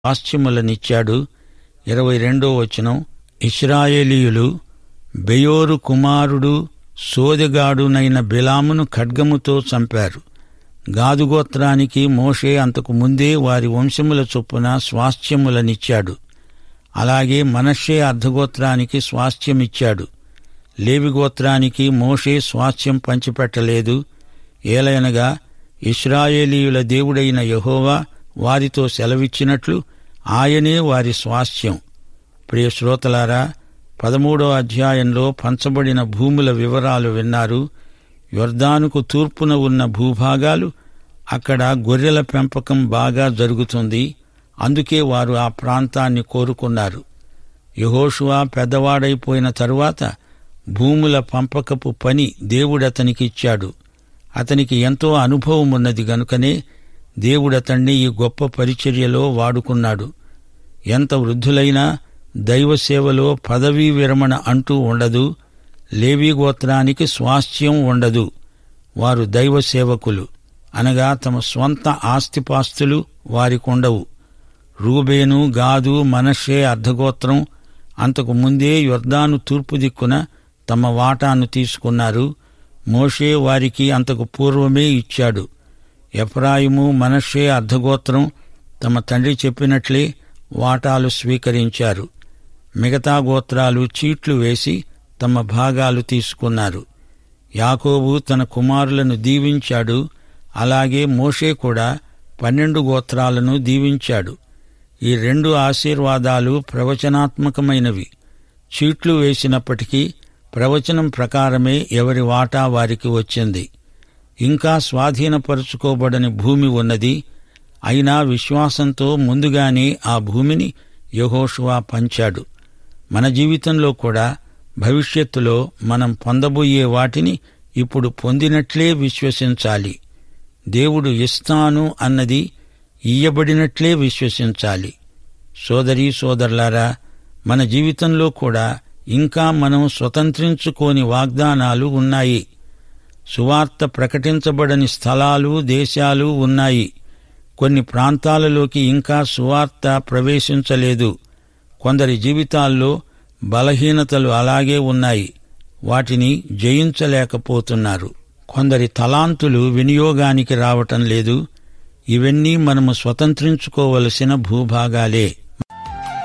స్వాస్థ్యములనిచ్చాడు ఇరవై రెండో వచనం ఇస్రాయేలీయులు బెయోరు కుమారుడు సోదెగాడునైన బిలామును ఖడ్గముతో చంపారు గాదుగోత్రానికి మోషే అంతకు ముందే వారి వంశముల చొప్పున స్వాస్థ్యములనిచ్చాడు అలాగే మనషే అర్ధగోత్రానికి స్వాస్థ్యమిచ్చాడు లేవిగోత్రానికి మోషే స్వాస్థ్యం పంచిపెట్టలేదు ఏలయనగా ఇస్రాయేలీయుల దేవుడైన యహోవా వారితో సెలవిచ్చినట్లు ఆయనే వారి స్వాస్థ్యం ప్రియ శ్రోతలారా పదమూడో అధ్యాయంలో పంచబడిన భూముల వివరాలు విన్నారు యొర్దానుకు తూర్పున ఉన్న భూభాగాలు అక్కడ గొర్రెల పెంపకం బాగా జరుగుతుంది అందుకే వారు ఆ ప్రాంతాన్ని కోరుకున్నారు యహోషువా పెద్దవాడైపోయిన తరువాత భూముల పంపకపు పని దేవుడతనికిచ్చాడు అతనికి ఎంతో అనుభవం ఉన్నది గనుకనే దేవుడతణ్ణి ఈ గొప్ప పరిచర్యలో వాడుకున్నాడు ఎంత వృద్ధులైనా దైవ సేవలో పదవీ విరమణ అంటూ ఉండదు లేవీ గోత్రానికి స్వాస్థ్యం ఉండదు వారు దైవ సేవకులు అనగా తమ స్వంత ఆస్తిపాస్తులు వారికుండవు రూబేను గాదు మనషే అర్ధగోత్రం అంతకు ముందే యొర్దాను తూర్పు దిక్కున తమ వాటాను తీసుకున్నారు మోషే వారికి అంతకు పూర్వమే ఇచ్చాడు ఎఫ్రాయిము మనషే అర్ధగోత్రం తమ తండ్రి చెప్పినట్లే వాటాలు స్వీకరించారు మిగతా గోత్రాలు చీట్లు వేసి తమ భాగాలు తీసుకున్నారు యాకోబు తన కుమారులను దీవించాడు అలాగే మోషే కూడా పన్నెండు గోత్రాలను దీవించాడు ఈ రెండు ఆశీర్వాదాలు ప్రవచనాత్మకమైనవి చీట్లు వేసినప్పటికీ ప్రవచనం ప్రకారమే ఎవరి వాటా వారికి వచ్చింది ఇంకా స్వాధీనపరుచుకోబడని భూమి ఉన్నది అయినా విశ్వాసంతో ముందుగానే ఆ భూమిని యహోషువా పంచాడు మన జీవితంలో కూడా భవిష్యత్తులో మనం పొందబోయే వాటిని ఇప్పుడు పొందినట్లే విశ్వసించాలి దేవుడు ఇస్తాను అన్నది ఇయ్యబడినట్లే విశ్వసించాలి సోదరీ సోదరులారా మన జీవితంలో కూడా ఇంకా మనం స్వతంత్రించుకోని వాగ్దానాలు ఉన్నాయి సువార్త ప్రకటించబడని స్థలాలు దేశాలు ఉన్నాయి కొన్ని ప్రాంతాలలోకి ఇంకా సువార్త ప్రవేశించలేదు కొందరి జీవితాల్లో బలహీనతలు అలాగే ఉన్నాయి వాటిని జయించలేకపోతున్నారు కొందరి తలాంతులు వినియోగానికి రావటం లేదు ఇవన్నీ మనము స్వతంత్రించుకోవలసిన భూభాగాలే